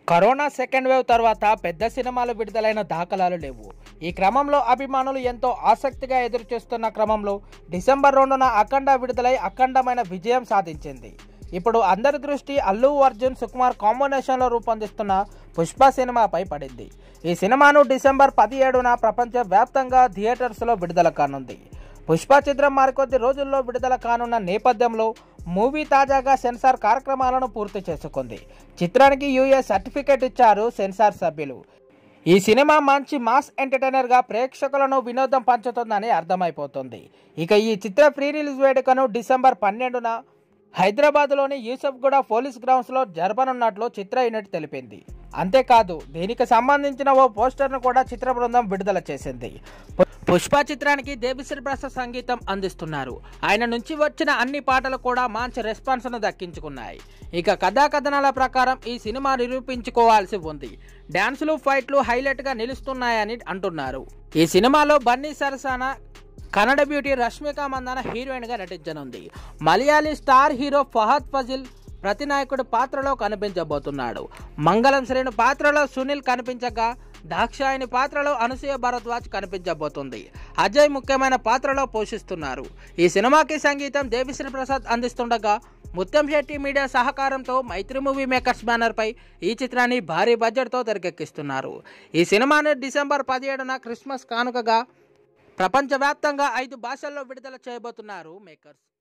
corona second wave తర్వాత పెద్ద సినిమాలు విడుదలైన దాఖలాలు లేవు ఈ క్రమంలో అభిమానులు ఎంతో ఆసక్తిగా ఎదురుచూస్తున్న క్రమంలో డిసెంబర్ రెండున అఖండ విడుదలై అఖండమైన విజయం సాధించింది ఇప్పుడు అందరి దృష్టి అల్లు అర్జున్ సుకుమార్ కాంబినేషన్లో రూపొందిస్తున్న పుష్ప సినిమాపై పడింది ఈ సినిమాను డిసెంబర్ పదిహేడున ప్రపంచ వ్యాప్తంగా థియేటర్స్లో విడుదల కానుంది పుష్ప చిత్రం మరికొద్ది రోజుల్లో విడుదల కానున్న నేపథ్యంలో మూవీ తాజాగా సెన్సార్ కార్యక్రమాలను పూర్తి చేసుకుంది చిత్రానికి యూఎస్ సర్టిఫికేట్ ఇచ్చారు సెన్సార్ సభ్యులు ఈ సినిమా మంచి మాస్ ఎంటర్టైనర్గా ప్రేక్షకులను వినోదం పంచుతుందని అర్థమైపోతుంది ఇక ఈ చిత్ర ప్రీ రిలీజ్ వేడుకను డిసెంబర్ పన్నెండున హైదరాబాద్లోని యూసఫ్గూడ పోలీస్ గ్రౌండ్స్లో జరపనున్నట్లు చిత్ర యూనిట్ తెలిపింది అంతేకాదు దీనికి సంబంధించిన ఓ పోస్టర్ను కూడా చిత్ర బృందం విడుదల చేసింది పు- పుష్ప చిత్రానికి దేవిశ్రీ ప్రసాద్ సంగీతం అందిస్తున్నారు ఆయన నుంచి వచ్చిన అన్ని పాటలు కూడా మంచి రెస్పాన్స్ను దక్కించుకున్నాయి ఇక కథా కథనాల ప్రకారం ఈ సినిమా నిరూపించుకోవాల్సి ఉంది డ్యాన్సులు ఫైట్లు హైలైట్గా నిలుస్తున్నాయని అంటున్నారు ఈ సినిమాలో బన్నీ సరసాన కన్నడ బ్యూటీ రష్మిక మందాన హీరోయిన్గా నటించనుంది మలయాళీ స్టార్ హీరో ఫహద్ ఫజిల్ ప్రతినాయకుడి పాత్రలో కనిపించబోతున్నాడు మంగళం శ్రేణు పాత్రలో సునీల్ కనిపించగా దాక్షాయిని పాత్రలో అనసూయ భరద్వాజ్ కనిపించబోతుంది అజయ్ ముఖ్యమైన పాత్రలో పోషిస్తున్నారు ఈ సినిమాకి సంగీతం దేవిశ్రీ ప్రసాద్ అందిస్తుండగా ముత్యం శెట్టి మీడియా సహకారంతో మైత్రి మూవీ మేకర్స్ బ్యానర్పై ఈ చిత్రాన్ని భారీ బడ్జెట్తో తెరకెక్కిస్తున్నారు ఈ సినిమాను డిసెంబర్ పదిహేడున క్రిస్మస్ కానుకగా ప్రపంచవ్యాప్తంగా ఐదు భాషల్లో విడుదల చేయబోతున్నారు మేకర్స్